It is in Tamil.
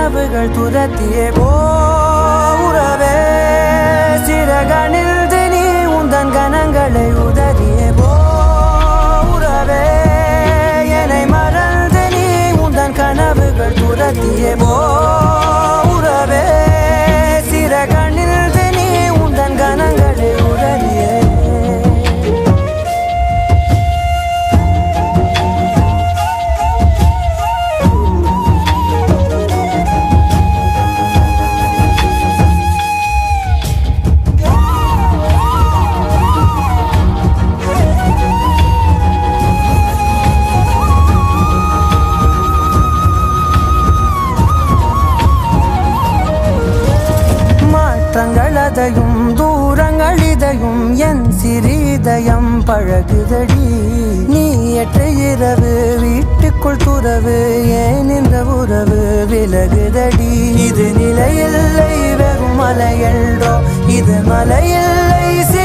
கனவுகள் துரத்தியே போ உறவே சிறகனில் நீ உந்தன் கனங்களை உதறியே போ உறவே என்னை மறந்து நீ உந்தன் கனவுகள் துரத்தியே போ உறவே சிறகனில் நீ உந்தன் கனங்களை உதறியே மாற்றங்கள் அதையும் தூரங்கள் இதையும் என் சிறிதயம் பழகுதடி நீ எட்ட இரவு வீட்டுக்குள் துறவு ஏன் இந்த உறவு விலகுதடி இது நிலையில்லை வெறும் மலையல்டோ இது மலையில்லை